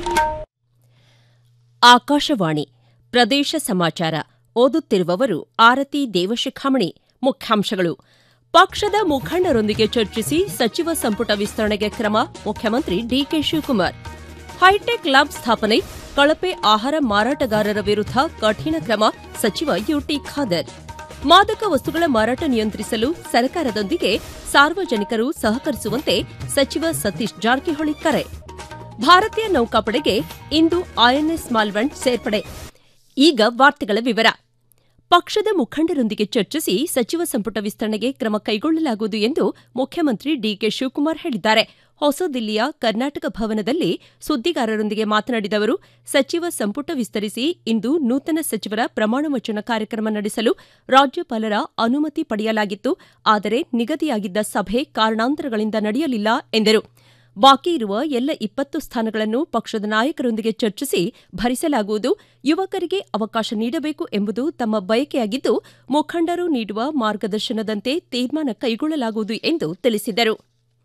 ಆಕಾಶವಾಣಿ ಪ್ರದೇಶ ಸಮಾಚಾರ ಓದುತ್ತಿರುವವರು ಆರತಿ ದೇವಶಿಖಾಮಣಿ ಮುಖ್ಯಾಂಶಗಳು ಪಕ್ಷದ ಮುಖಂಡರೊಂದಿಗೆ ಚರ್ಚಿಸಿ ಸಚಿವ ಸಂಪುಟ ವಿಸ್ತರಣೆಗೆ ಕ್ರಮ ಮುಖ್ಯಮಂತ್ರಿ ಡಿಕೆ ಶಿವಕುಮಾರ್ ಹೈಟೆಕ್ ಲ್ಯಾಬ್ ಸ್ಥಾಪನೆ ಕಳಪೆ ಆಹಾರ ಮಾರಾಟಗಾರರ ವಿರುದ್ಧ ಕಠಿಣ ಕ್ರಮ ಸಚಿವ ಯುಟಿ ಖಾದರ್ ಮಾದಕ ವಸ್ತುಗಳ ಮಾರಾಟ ನಿಯಂತ್ರಿಸಲು ಸರ್ಕಾರದೊಂದಿಗೆ ಸಾರ್ವಜನಿಕರು ಸಹಕರಿಸುವಂತೆ ಸಚಿವ ಸತೀಶ್ ಜಾರಕಿಹೊಳಿ ಕರೆ ಭಾರತೀಯ ನೌಕಾಪಡೆಗೆ ಇಂದು ಐಎನ್ಎಸ್ ಮಾಲ್ವಂಡ್ ಸೇರ್ಪಡೆ ಈಗ ವಾರ್ತೆಗಳ ವಿವರ ಪಕ್ಷದ ಮುಖಂಡರೊಂದಿಗೆ ಚರ್ಚಿಸಿ ಸಚಿವ ಸಂಪುಟ ವಿಸ್ತರಣೆಗೆ ಕ್ರಮ ಕೈಗೊಳ್ಳಲಾಗುವುದು ಎಂದು ಮುಖ್ಯಮಂತ್ರಿ ಡಿಕೆ ಶಿವಕುಮಾರ್ ಹೇಳಿದ್ದಾರೆ ಹೊಸದಿಲ್ಲಿಯ ಕರ್ನಾಟಕ ಭವನದಲ್ಲಿ ಸುದ್ದಿಗಾರರೊಂದಿಗೆ ಮಾತನಾಡಿದ ಅವರು ಸಚಿವ ಸಂಪುಟ ವಿಸ್ತರಿಸಿ ಇಂದು ನೂತನ ಸಚಿವರ ಪ್ರಮಾಣವಚನ ಕಾರ್ಯಕ್ರಮ ನಡೆಸಲು ರಾಜ್ಯಪಾಲರ ಅನುಮತಿ ಪಡೆಯಲಾಗಿತ್ತು ಆದರೆ ನಿಗದಿಯಾಗಿದ್ದ ಸಭೆ ಕಾರಣಾಂತರಗಳಿಂದ ನಡೆಯಲಿಲ್ಲ ಎಂದರು ಬಾಕಿ ಇರುವ ಎಲ್ಲ ಇಪ್ಪತ್ತು ಸ್ಥಾನಗಳನ್ನು ಪಕ್ಷದ ನಾಯಕರೊಂದಿಗೆ ಚರ್ಚಿಸಿ ಭರಿಸಲಾಗುವುದು ಯುವಕರಿಗೆ ಅವಕಾಶ ನೀಡಬೇಕು ಎಂಬುದು ತಮ್ಮ ಬಯಕೆಯಾಗಿದ್ದು ಮುಖಂಡರು ನೀಡುವ ಮಾರ್ಗದರ್ಶನದಂತೆ ತೀರ್ಮಾನ ಕೈಗೊಳ್ಳಲಾಗುವುದು ಎಂದು ತಿಳಿಸಿದರು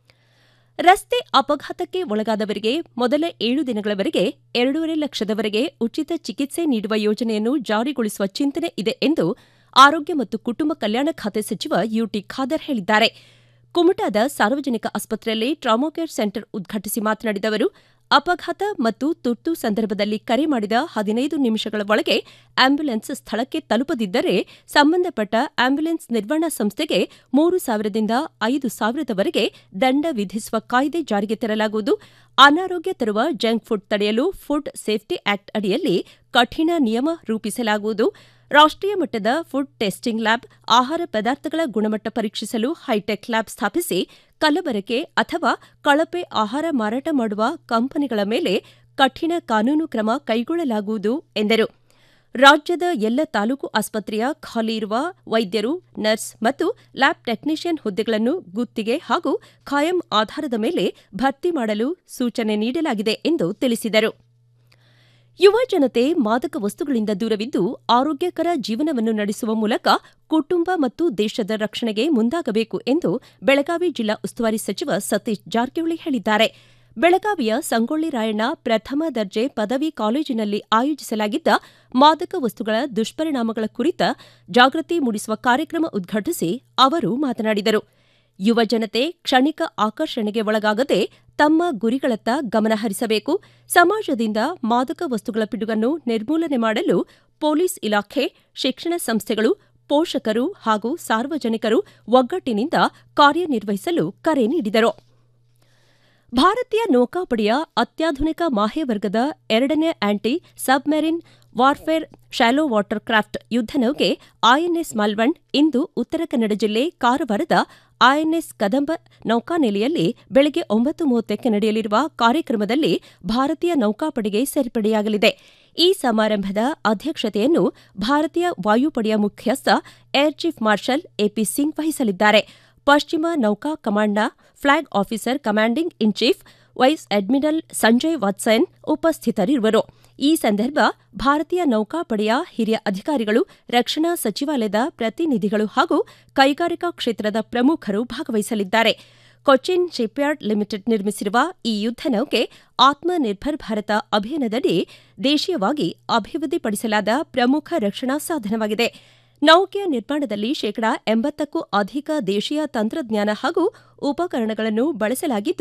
ರಸ್ತೆ ಅಪಘಾತಕ್ಕೆ ಒಳಗಾದವರಿಗೆ ಮೊದಲ ಏಳು ದಿನಗಳವರೆಗೆ ಎರಡೂವರೆ ಲಕ್ಷದವರೆಗೆ ಉಚಿತ ಚಿಕಿತ್ಸೆ ನೀಡುವ ಯೋಜನೆಯನ್ನು ಜಾರಿಗೊಳಿಸುವ ಚಿಂತನೆ ಇದೆ ಎಂದು ಆರೋಗ್ಯ ಮತ್ತು ಕುಟುಂಬ ಕಲ್ಯಾಣ ಖಾತೆ ಸಚಿವ ಯುಟಿ ಖಾದರ್ ಹೇಳಿದ್ದಾರೆ ಕುಮಟಾದ ಸಾರ್ವಜನಿಕ ಆಸ್ಪತ್ರೆಯಲ್ಲಿ ಟ್ರಾಮಾಕೇರ್ ಸೆಂಟರ್ ಉದ್ಘಾಟಿಸಿ ಮಾತನಾಡಿದ ಅವರು ಅಪಘಾತ ಮತ್ತು ತುರ್ತು ಸಂದರ್ಭದಲ್ಲಿ ಕರೆ ಮಾಡಿದ ಹದಿನೈದು ನಿಮಿಷಗಳ ಒಳಗೆ ಆಂಬ್ಯುಲೆನ್ಸ್ ಸ್ಥಳಕ್ಕೆ ತಲುಪದಿದ್ದರೆ ಸಂಬಂಧಪಟ್ಟ ಆಂಬ್ಯುಲೆನ್ಸ್ ನಿರ್ವಹಣಾ ಸಂಸ್ಥೆಗೆ ಮೂರು ಸಾವಿರದಿಂದ ಐದು ಸಾವಿರದವರೆಗೆ ದಂಡ ವಿಧಿಸುವ ಕಾಯ್ದೆ ಜಾರಿಗೆ ತರಲಾಗುವುದು ಅನಾರೋಗ್ಯ ತರುವ ಜಂಕ್ ಫುಡ್ ತಡೆಯಲು ಫುಡ್ ಸೇಫ್ಟಿ ಆಕ್ಟ್ ಅಡಿಯಲ್ಲಿ ಕಠಿಣ ನಿಯಮ ರೂಪಿಸಲಾಗುವುದು ರಾಷ್ಟೀಯ ಮಟ್ಟದ ಫುಡ್ ಟೆಸ್ಟಿಂಗ್ ಲ್ಯಾಬ್ ಆಹಾರ ಪದಾರ್ಥಗಳ ಗುಣಮಟ್ಟ ಪರೀಕ್ಷಿಸಲು ಹೈಟೆಕ್ ಲ್ಯಾಬ್ ಸ್ಥಾಪಿಸಿ ಕಲಬರಕೆ ಅಥವಾ ಕಳಪೆ ಆಹಾರ ಮಾರಾಟ ಮಾಡುವ ಕಂಪನಿಗಳ ಮೇಲೆ ಕಠಿಣ ಕಾನೂನು ಕ್ರಮ ಕೈಗೊಳ್ಳಲಾಗುವುದು ಎಂದರು ರಾಜ್ಯದ ಎಲ್ಲ ತಾಲೂಕು ಆಸ್ಪತ್ರೆಯ ಖಾಲಿ ಇರುವ ವೈದ್ಯರು ನರ್ಸ್ ಮತ್ತು ಲ್ಯಾಬ್ ಟೆಕ್ನಿಷಿಯನ್ ಹುದ್ದೆಗಳನ್ನು ಗುತ್ತಿಗೆ ಹಾಗೂ ಖಾಯಂ ಆಧಾರದ ಮೇಲೆ ಭರ್ತಿ ಮಾಡಲು ಸೂಚನೆ ನೀಡಲಾಗಿದೆ ಎಂದು ತಿಳಿಸಿದರು ಯುವ ಜನತೆ ಮಾದಕ ವಸ್ತುಗಳಿಂದ ದೂರವಿದ್ದು ಆರೋಗ್ಯಕರ ಜೀವನವನ್ನು ನಡೆಸುವ ಮೂಲಕ ಕುಟುಂಬ ಮತ್ತು ದೇಶದ ರಕ್ಷಣೆಗೆ ಮುಂದಾಗಬೇಕು ಎಂದು ಬೆಳಗಾವಿ ಜಿಲ್ಲಾ ಉಸ್ತುವಾರಿ ಸಚಿವ ಸತೀಶ್ ಜಾರಕಿಹೊಳಿ ಹೇಳಿದ್ದಾರೆ ಬೆಳಗಾವಿಯ ಸಂಗೊಳ್ಳಿ ರಾಯಣ್ಣ ಪ್ರಥಮ ದರ್ಜೆ ಪದವಿ ಕಾಲೇಜಿನಲ್ಲಿ ಆಯೋಜಿಸಲಾಗಿದ್ದ ಮಾದಕ ವಸ್ತುಗಳ ದುಷ್ಪರಿಣಾಮಗಳ ಕುರಿತ ಜಾಗೃತಿ ಮೂಡಿಸುವ ಕಾರ್ಯಕ್ರಮ ಉದ್ಘಾಟಿಸಿ ಅವರು ಮಾತನಾಡಿದರು ಯುವ ಜನತೆ ಕ್ಷಣಿಕ ಆಕರ್ಷಣೆಗೆ ಒಳಗಾಗದೆ ತಮ್ಮ ಗುರಿಗಳತ್ತ ಗಮನ ಹರಿಸಬೇಕು ಸಮಾಜದಿಂದ ಮಾದಕ ವಸ್ತುಗಳ ಪಿಡುಗನ್ನು ನಿರ್ಮೂಲನೆ ಮಾಡಲು ಪೊಲೀಸ್ ಇಲಾಖೆ ಶಿಕ್ಷಣ ಸಂಸ್ಥೆಗಳು ಪೋಷಕರು ಹಾಗೂ ಸಾರ್ವಜನಿಕರು ಒಗ್ಗಟ್ಟಿನಿಂದ ಕಾರ್ಯನಿರ್ವಹಿಸಲು ಕರೆ ನೀಡಿದರು ಭಾರತೀಯ ನೌಕಾಪಡೆಯ ಅತ್ಯಾಧುನಿಕ ಮಾಹೆ ವರ್ಗದ ಎರಡನೇ anti submarine warfare shallow water craft ಯುದ್ಧ ನೌಕೆ ಐಎನ್ಎಸ್ ಮಲ್ವಂಡ್ ಇಂದು ಉತ್ತರ ಕನ್ನಡ ಜಿಲ್ಲೆ ಕಾರವಾರದ ಐಎನ್ಎಸ್ ಕದಂಬ ನೌಕಾನೆಲೆಯಲ್ಲಿ ಬೆಳಗ್ಗೆ ಒಂಬತ್ತು ಮೂವತ್ತಕ್ಕೆ ನಡೆಯಲಿರುವ ಕಾರ್ಯಕ್ರಮದಲ್ಲಿ ಭಾರತೀಯ ನೌಕಾಪಡೆಗೆ ಸೇರ್ಪಡೆಯಾಗಲಿದೆ ಈ ಸಮಾರಂಭದ ಅಧ್ಯಕ್ಷತೆಯನ್ನು ಭಾರತೀಯ ವಾಯುಪಡೆಯ ಮುಖ್ಯಸ್ಥ air chief marshal A P Singh ವಹಿಸಲಿದ್ದಾರೆ ಪಶ್ಚಿಮ ನೌಕಾ ಕಮಾಂಡ್ನ flag officer commanding in chief vice admiral Sanjay Vatsayan ಉಪಸ್ಥಿತರಿರುವರು ಈ ಸಂದರ್ಭ ಭಾರತೀಯ ನೌಕಾಪಡೆಯ ಹಿರಿಯ ಅಧಿಕಾರಿಗಳು ರಕ್ಷಣಾ ಸಚಿವಾಲಯದ ಪ್ರತಿನಿಧಿಗಳು ಹಾಗೂ ಕೈಗಾರಿಕಾ ಕ್ಷೇತ್ರದ ಪ್ರಮುಖರು ಭಾಗವಹಿಸಲಿದ್ದಾರೆ ಕೊಚ್ಚಿನ್ ಶಿಪ್ಯಾರ್ಡ್ ಲಿಮಿಟೆಡ್ ನಿರ್ಮಿಸಿರುವ ಈ ಯುದ್ಧ ನೌಕೆ ಆತ್ಮನಿರ್ಭರ್ ಭಾರತ ಅಭಿಯಾನದಡಿ ದೇಶೀಯವಾಗಿ ಅಭಿವೃದ್ಧಿಪಡಿಸಲಾದ ಪ್ರಮುಖ ರಕ್ಷಣಾ ಸಾಧನವಾಗಿದೆ ನೌಕೆಯ ನಿರ್ಮಾಣದಲ್ಲಿ ಶೇಕಡಾ ಎಂಬತ್ತಕ್ಕೂ ಅಧಿಕ ದೇಶೀಯ ತಂತ್ರಜ್ಞಾನ ಹಾಗೂ ಉಪಕರಣಗಳನ್ನು ಬಳಸಲಾಗಿದ್ದು